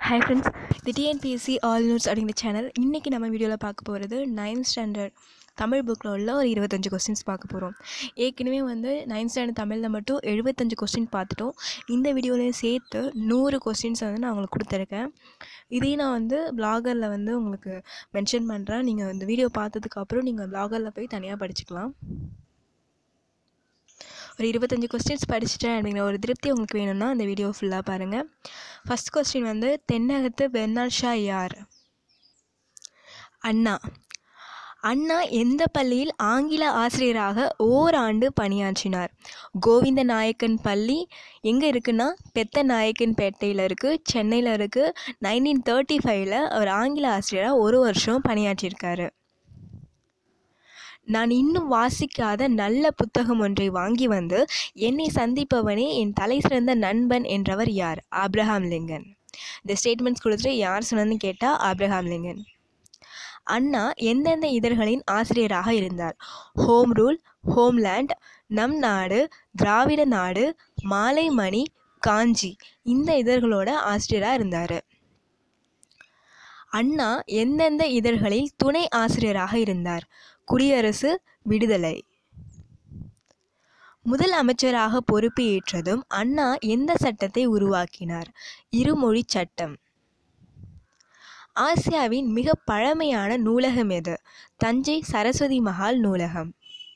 hi friends இது TNPSC all news அப்படிங்கிற channel இன்றைக்கி நம்ம வீடியோவில் பார்க்க போகிறது நைன்த் ஸ்டாண்டர்ட் தமிழ் புக்கில் உள்ள ஒரு இருபத்தஞ்சு கொஸ்டின்ஸ் பார்க்க போகிறோம் ஏற்கனவே வந்து நைன்த் ஸ்டாண்டர்ட் தமிழில் மட்டும் எழுபத்தஞ்சு கொஸ்டின் பார்த்துட்டோம் இந்த வீடியோலையும் சேர்த்து நூறு கொஸ்டின்ஸ் வந்து நான் உங்களுக்கு கொடுத்துருக்கேன் இதையும் நான் வந்து பிளாகரில் வந்து உங்களுக்கு மென்ஷன் பண்ணுறேன் நீங்கள் இந்த வீடியோ பார்த்ததுக்கப்புறம் நீங்கள் பிளாகரில் போய் தனியாக படிச்சுக்கலாம் ஒரு இருபத்தஞ்சி கொஸ்டின்ஸ் படிச்சிட்டேன் அப்படிங்கிற ஒரு திருப்தி உங்களுக்கு வேணும்னா அந்த வீடியோ ஃபுல்லாக பாருங்கள் ஃபஸ்ட் கொஸ்டின் வந்து தென்னகத்து பெர்னாட் ஷா யார் அண்ணா அண்ணா எந்த பள்ளியில் ஆங்கில ஆசிரியராக ஓராண்டு பணியாற்றினார் கோவிந்த நாயக்கன் பள்ளி எங்கே இருக்குன்னா பெத்த நாயக்கன் பேட்டையில் இருக்குது சென்னையில் இருக்குது நைன்டீன் தேர்ட்டி ஃபைவ்ல அவர் ஆங்கில ஆசிரியராக ஒரு வருஷம் பணியாற்றியிருக்காரு நான் இன்னும் வாசிக்காத நல்ல புத்தகம் ஒன்றை வாங்கி வந்து என்னை சந்திப்பவனே என் தலை சிறந்த நண்பன் என்றவர் யார் ஆப்ரஹாம் லிங்கன் இந்த ஸ்டேட்மெண்ட்ஸ் கொடுத்துட்டு யார் சொன்னதுன்னு கேட்டால் ஆப்ரஹாம் லிங்கன் அண்ணா எந்தெந்த இதழ்களின் ஆசிரியராக இருந்தார் ஹோம் ரூல் ஹோம்லேண்ட் நம் நாடு திராவிட நாடு மாலை மணி காஞ்சி இந்த இதழ்களோட ஆசிரியராக இருந்தார் அண்ணா எந்தெந்த இதழ்களில் துணை ஆசிரியராக இருந்தார் குடியரசு விடுதலை முதல் அமைச்சராக பொறுப்பு ஏற்றதும் அண்ணா எந்த சட்டத்தை உருவாக்கினார் இருமொழி சட்டம் ஆசியாவின் மிக பழமையான நூலகம் எது தஞ்சை சரஸ்வதி மகால் நூலகம்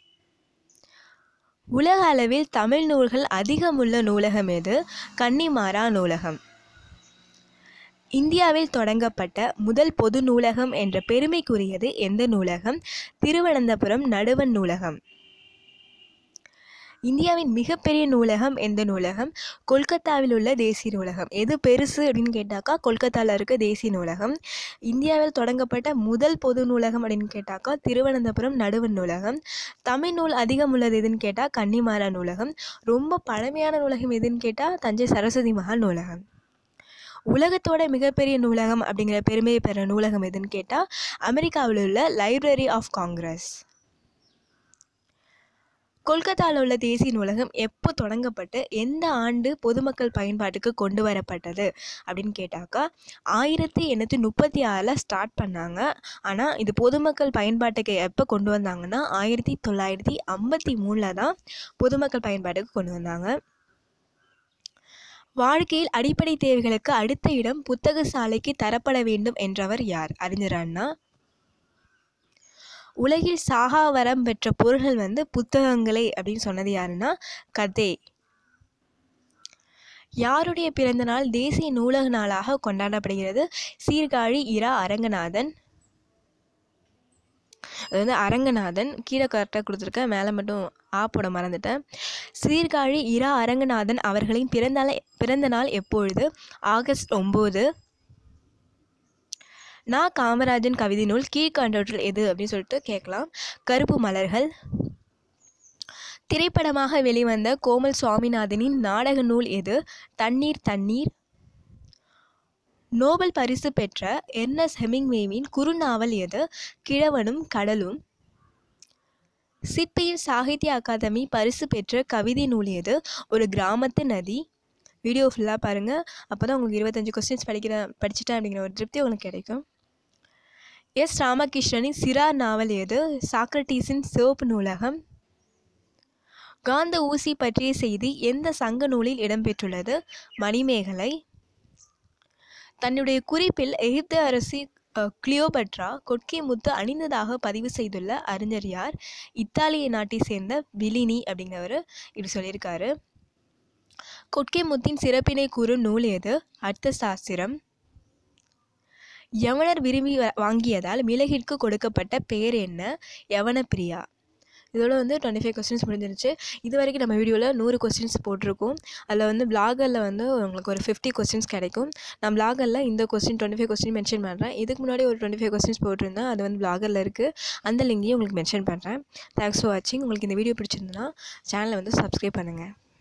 உலக அளவில் தமிழ் நூல்கள் அதிகமுள்ள நூலகம் எது கன்னிமாரா நூலகம் இந்தியாவில் தொடங்கப்பட்ட முதல் பொது நூலகம் என்ற பெருமைக்குரியது எந்த நூலகம் திருவனந்தபுரம் நடுவன் நூலகம் இந்தியாவின் மிகப்பெரிய நூலகம் எந்த நூலகம் கொல்கத்தாவில் உள்ள தேசிய நூலகம் எது பெருசு அப்படின்னு கேட்டாக்கா கொல்கத்தாவில் இருக்க தேசிய நூலகம் இந்தியாவில் தொடங்கப்பட்ட முதல் பொது நூலகம் அப்படின்னு கேட்டாக்கா திருவனந்தபுரம் நடுவன் நூலகம் தமிழ் நூல் அதிகம் உள்ளது எதுன்னு கேட்டால் கன்னிமாரா நூலகம் ரொம்ப பழமையான நூலகம் எதுன்னு கேட்டால் தஞ்சை சரஸ்வதி மகால் நூலகம் உலகத்தோட மிகப்பெரிய நூலகம் அப்படிங்கிற பெருமையை பெற நூலகம் எதுன்னு கேட்டால் அமெரிக்காவில் உள்ள லைப்ரரி ஆஃப் காங்கிரஸ் கொல்கத்தாவில் உள்ள தேசிய நூலகம் எப்போ தொடங்கப்பட்டு எந்த ஆண்டு பொதுமக்கள் பயன்பாட்டுக்கு கொண்டு வரப்பட்டது அப்படின்னு கேட்டாக்கா ஆயிரத்தி எண்ணூற்றி முப்பத்தி ஆறில் ஸ்டார்ட் பண்ணாங்க ஆனால் இது பொதுமக்கள் பயன்பாட்டுக்கு எப்போ கொண்டு வந்தாங்கன்னா ஆயிரத்தி தொள்ளாயிரத்தி ஐம்பத்தி மூணில் தான் பொதுமக்கள் பயன்பாட்டுக்கு கொண்டு வந்தாங்க வாழ்க்கையில் அடிப்படை தேவைகளுக்கு அடுத்த இடம் புத்தக சாலைக்கு தரப்பட வேண்டும் என்றவர் யார் அறிஞர் அண்ணா உலகில் சாகா வரம் பெற்ற பொருள்கள் வந்து புத்தகங்களே அப்படின்னு சொன்னது யாருன்னா கதே யாருடைய பிறந்த நாள் தேசிய நூலக நாளாக கொண்டாடப்படுகிறது சீர்காழி இரா அரங்கநாதன் அது வந்து அரங்கநாதன் கீழே கரெக்டாக கொடுத்துருக்கேன் மேலே மட்டும் ஆ போட மறந்துட்டேன் சீர்காழி இரா அரங்கநாதன் அவர்களின் பிறந்தநாள் பிறந்த நாள் எப்பொழுது ஆகஸ்ட் ஒம்பது நான் காமராஜன் கவிதை நூல் கீழ்கண்டவற்றில் எது அப்படின்னு சொல்லிட்டு கேட்கலாம் கருப்பு மலர்கள் திரைப்படமாக வெளிவந்த கோமல் சுவாமிநாதனின் நாடக நூல் எது தண்ணீர் தண்ணீர் நோபல் பரிசு பெற்ற எர்னஸ் ஹெமிங்வேவின் குறுநாவல் எது கிழவனும் கடலும் சிற்பியின் சாகித்ய அகாதமி பரிசு பெற்ற கவிதை நூல் எது ஒரு கிராமத்து நதி வீடியோ ஃபுல்லாக பாருங்கள் அப்போ தான் உங்களுக்கு இருபத்தஞ்சி கொஸ்டின்ஸ் படிக்கிற படிச்சுட்டேன் அப்படிங்கிற ஒரு திருப்தி உங்களுக்கு கிடைக்கும் எஸ் ராமகிருஷ்ணனின் சிறார் நாவல் எது சாக்ரட்டீஸின் சிவப்பு நூலகம் காந்த ஊசி பற்றிய செய்தி எந்த சங்க நூலில் இடம்பெற்றுள்ளது மணிமேகலை தன்னுடைய குறிப்பில் எகிப்து அரசி கிளியோபட்ரா கொட்கை முத்து அணிந்ததாக பதிவு செய்துள்ள அறிஞர் யார் இத்தாலிய நாட்டை சேர்ந்த விலினி அப்படிங்கிறவர் இப்படி சொல்லியிருக்காரு கொட்கை முத்தின் சிறப்பினை கூறும் நூல் எது அர்த்த சாஸ்திரம் யவனர் விரும்பி வாங்கியதால் மிளகிற்கு கொடுக்கப்பட்ட பெயர் என்ன யவனப்பிரியா இதோட வந்து டுவெண்ட்டி ஃபைவ் கொஸ்டின்ஸ் முடிஞ்சிருச்சு இது வரைக்கும் நம்ம வீடியோவில் நூறு கொஸ்டின்ஸ் போட்டிருக்கோம் அதில் வந்து பிளாகரில் வந்து உங்களுக்கு ஒரு ஃபிஃப்டி கொஸ்டின்ஸ் கிடைக்கும் நான் பிளாகரில் இந்த question twenty five question mention பண்ணுறேன் இதுக்கு முன்னாடி ஒரு டுவெண்ட்டி ஃபைவ் கொஸ்டின்ஸ் போட்டிருந்தேன் அது வந்து பிளாகரில் இருக்குது அந்த லிங்கையும் உங்களுக்கு மென்ஷன் பண்ணுறேன் தேங்க்ஸ் ஃபார் வாட்சிங் உங்களுக்கு இந்த வீடியோ பிடிச்சிருந்ததுன்னா சேனலை வந்து சப்ஸ்கிரைப் பண்ணுங்கள்